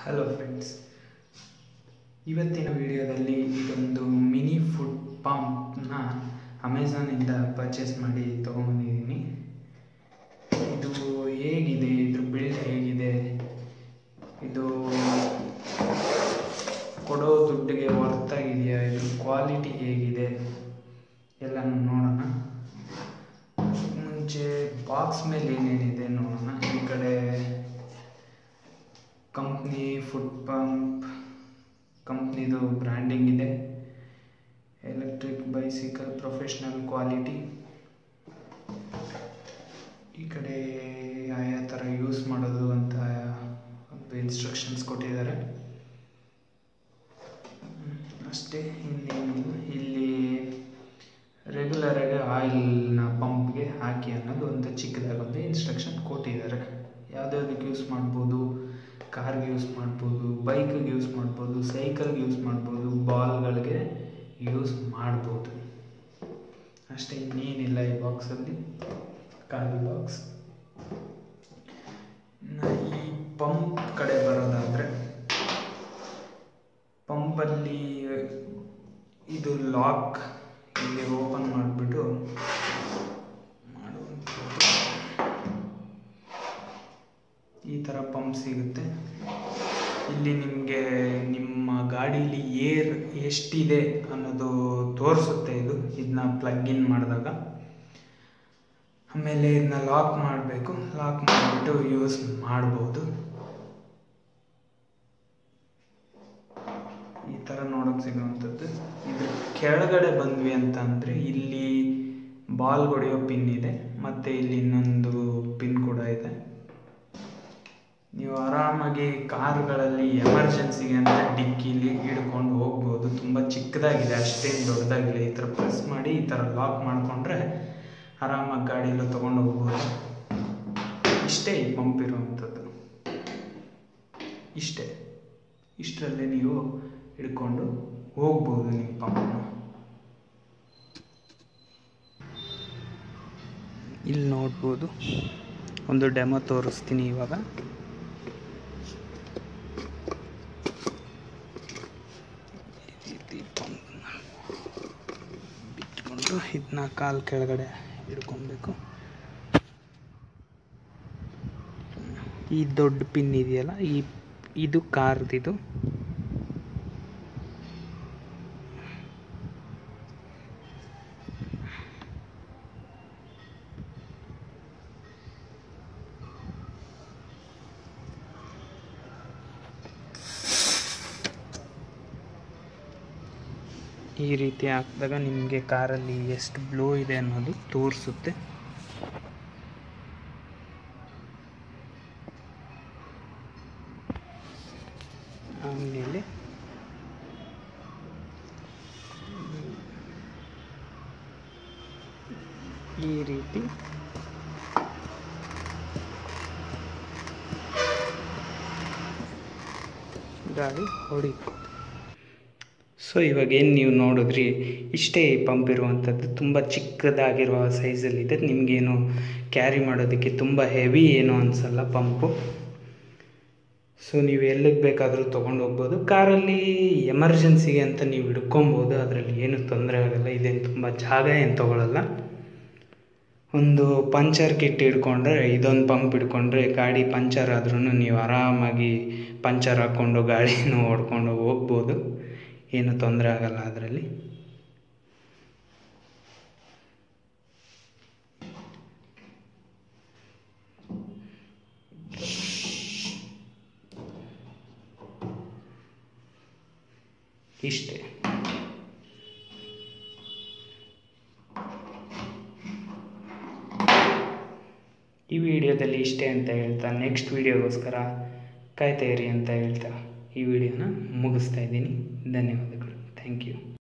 hello friends ಇವತ್ತಿನ ವಿಡಿಯೋದಲ್ಲಿ ಇದೊಂದು ಮಿನಿ ಫುಡ್ ಪಂಪ್ನ ಅಮೆಝಾನಿಂದ ಪರ್ಚೇಸ್ ಮಾಡಿ ತೊಗೊಂಬಂದಿದ್ದೀನಿ ಇದು ಹೇಗಿದೆ ಇದ್ರ ಬಿಲ್ಡ್ ಹೇಗಿದೆ ಇದು ಕೊಡೋ ದುಡ್ಡಿಗೆ ವರ್ತಾಗಿದೆಯಾ ಇದ್ರ ಕ್ವಾಲಿಟಿ ಹೇಗಿದೆ ಎಲ್ಲನೂ ನೋಡೋಣ ಮುಂಚೆ ಬಾಕ್ಸ್ ಮೇಲೆ ಏನೇನಿದೆ ನೋಡೋಣ ಈ ಕಡೆ ಕಂಪ್ನಿ ಫುಡ್ ಪಂಪ್ ಕಂಪ್ನಿದು ಬ್ರ್ಯಾಂಡಿಂಗ್ ಇದೆ ಎಲೆಕ್ಟ್ರಿಕ್ ಬೈಸಿಕಲ್ ಪ್ರೊಫೆಷ್ನಲ್ ಕ್ವಾಲಿಟಿ ಈ ಕಡೆ ಯಾವ ಥರ ಯೂಸ್ ಮಾಡೋದು ಅಂತ ಒಂದು ಇನ್ಸ್ಟ್ರಕ್ಷನ್ಸ್ ಕೊಟ್ಟಿದ್ದಾರೆ ಹ್ಮ್, ಅಷ್ಟೇ ಇನ್ನೇನಿಲ್ಲ ಇಲ್ಲಿ ರೆಗ್ಯುಲರಾಗಿ ಆಯಿಲ್ನ ಪಂಪ್ಗೆ ಹಾಕಿ ಅನ್ನೋದು ಒಂದು ಚಿಕ್ಕದಾಗಿ ಒಂದು ಇನ್ಸ್ಟ್ರಕ್ಷನ್ ಕೊಟ್ಟಿದ್ದಾರೆ ಯಾವುದ್ಯಾವ್ದಕ್ಕೆ ಯೂಸ್ ಮಾಡ್ಬೋದು ಕಾರ್ಗೆ ಯೂಸ್ ಮಾಡ್ಬೋದು ಬೈಕಿಗೆ ಯೂಸ್ ಮಾಡ್ಬೋದು ಸೈಕಲ್ಗೆ ಯೂಸ್ ಮಾಡ್ಬೋದು ಬಾಲ್ಗಳಿಗೆ ಯೂಸ್ ಮಾಡ್ಬೋದು ಅಷ್ಟೇ ಇನ್ನೇನಿಲ್ಲ ಈ ಬಾಕ್ಸಲ್ಲಿ ಖಾಲಿ ಬಾಕ್ಸ್ ಈ ಪಂಪ್ ಕಡೆ ಬರೋದಾದರೆ ಪಂಪಲ್ಲಿ ಇದು ಲಾಕ್ ಇಲ್ಲಿ ಓಪನ್ ಮಾಡಿಬಿಟ್ಟು ಮಾಡುವಂಥದ್ದು ಈ ಥರ ಪಂಪ್ ಸಿಗುತ್ತೆ ಇಲ್ಲಿ ನಿಮಗೆ ನಿಮ್ಮ ಗಾಡೀಲಿ ಏರ್ ಎಷ್ಟಿದೆ ಅನ್ನೋದು ತೋರಿಸುತ್ತೆ ಇದು ಇದನ್ನ ಪ್ಲಗ್ ಇನ್ ಮಾಡಿದಾಗ ಆಮೇಲೆ ಇದನ್ನ ಲಾಕ್ ಮಾಡಬೇಕು ಲಾಕ್ ಮಾಡಿಬಿಟ್ಟು ಯೂಸ್ ಮಾಡ್ಬೋದು ಈ ಥರ ನೋಡೋಕೆ ಸಿಗುವಂಥದ್ದು ಇದ್ರ ಕೆಳಗಡೆ ಬಂದ್ವಿ ಅಂತ ಅಂದರೆ ಇಲ್ಲಿ ಬಾಲ್ ಹೊಡೆಯೋ ಪಿನ್ ಇದೆ ಮತ್ತು ಇಲ್ಲಿ ಇನ್ನೊಂದು ಪಿನ್ ಕೂಡ ಇದೆ ನೀವು ಆರಾಮಾಗಿ ಕಾರುಗಳಲ್ಲಿ ಎಮರ್ಜೆನ್ಸಿಗೆ ಅಂತ ಡಿಕ್ಕಿಲಿ ಹಿಡ್ಕೊಂಡು ಹೋಗ್ಬೋದು ತುಂಬ ಚಿಕ್ಕದಾಗಿದೆ ಅಷ್ಟೇನು ದೊಡ್ಡದಾಗಿಲ್ಲ ಈ ಥರ ಪ್ರೆಸ್ ಮಾಡಿ ಈ ಥರ ಲಾಕ್ ಮಾಡಿಕೊಂಡ್ರೆ ಆರಾಮಾಗಿ ಗಾಡಿಯಲ್ಲೂ ತೊಗೊಂಡು ಹೋಗ್ಬೋದು ಇಷ್ಟೇ ಈ ಪಂಪ್ ಇರುವಂಥದ್ದು ಇಷ್ಟೇ ಇಷ್ಟರಲ್ಲೇ ನೀವು ಹಿಡ್ಕೊಂಡು ಹೋಗ್ಬೋದು ನಿಮ್ಮ ಪಂಪನ್ನು ಇಲ್ಲಿ ನೋಡ್ಬೋದು ಒಂದು ಡೆಮೋ ತೋರಿಸ್ತೀನಿ ಇವಾಗ ಈ ರೀತಿ ಪಂಪ್ನ ಬಿಟ್ಕೊಂಡು ಇದನ್ನ ಕಾಲು ಕೆಳಗಡೆ ಹಿಡ್ಕೊಬೇಕು ಈ ದೊಡ್ಡ ಪಿನ್ ಇದೆಯಲ್ಲ ಈ ಇದು ಕಾರ್ದಿದು ಈ ರೀತಿ ಹಾಕಿದಾಗ ನಿಮಗೆ ಕಾರಲ್ಲಿ ಎಷ್ಟು ಬ್ಲೋ ಇದೆ ಅನ್ನೋದು ತೋರಿಸುತ್ತೆ ಆಮೇಲೆ ಈ ರೀತಿ ಗಾಡಿ ಹೊಡಿಬೋದು ಸೊ ಇವಾಗ ಏನು ನೀವು ನೋಡಿದ್ರಿ ಇಷ್ಟೇ ಈ ಪಂಪ್ ಇರುವಂಥದ್ದು ತುಂಬ ಚಿಕ್ಕದಾಗಿರುವ ಸೈಜಲ್ಲಿದೆ ನಿಮಗೇನು ಕ್ಯಾರಿ ಮಾಡೋದಕ್ಕೆ ತುಂಬ ಹೆವಿ ಏನು ಅನಿಸಲ್ಲ ಪಂಪು ಸೊ ನೀವು ಎಲ್ಲಿಗೆ ಬೇಕಾದರೂ ತೊಗೊಂಡು ಹೋಗ್ಬೋದು ಕಾರಲ್ಲಿ ಎಮರ್ಜೆನ್ಸಿಗೆ ಅಂತ ನೀವು ಹಿಡ್ಕೊಬೋದು ಅದರಲ್ಲಿ ಏನು ತೊಂದರೆ ಆಗೋಲ್ಲ ಇದೇನು ತುಂಬ ಜಾಗ ಏನು ತೊಗೊಳಲ್ಲ ಒಂದು ಪಂಚರ್ ಕಿಟ್ ಹಿಡ್ಕೊಂಡ್ರೆ ಇದೊಂದು ಪಂಪ್ ಹಿಡ್ಕೊಂಡ್ರೆ ಗಾಡಿ ಪಂಚರ್ ಆದ್ರೂ ನೀವು ಆರಾಮಾಗಿ ಪಂಚರ್ ಹಾಕ್ಕೊಂಡು ಗಾಡಿನೂ ಓಡ್ಕೊಂಡು ಹೋಗ್ಬೋದು ಏನು ತೊಂದರೆ ಆಗಲ್ಲ ಅದರಲ್ಲಿ ಇಷ್ಟೇ ಈ ವಿಡಿಯೋದಲ್ಲಿ ಇಷ್ಟೇ ಅಂತ ಹೇಳ್ತಾ ನೆಕ್ಸ್ಟ್ ವಿಡಿಯೋಗೋಸ್ಕರ ಕಾಯ್ತಾ ಇರಿ ಅಂತ ಹೇಳ್ತಾ ಈ ವಿಡಿಯೋನ ಮುಗಿಸ್ತಾ ಇದ್ದೀನಿ ಧನ್ಯವಾದಗಳು ಥ್ಯಾಂಕ್ ಯು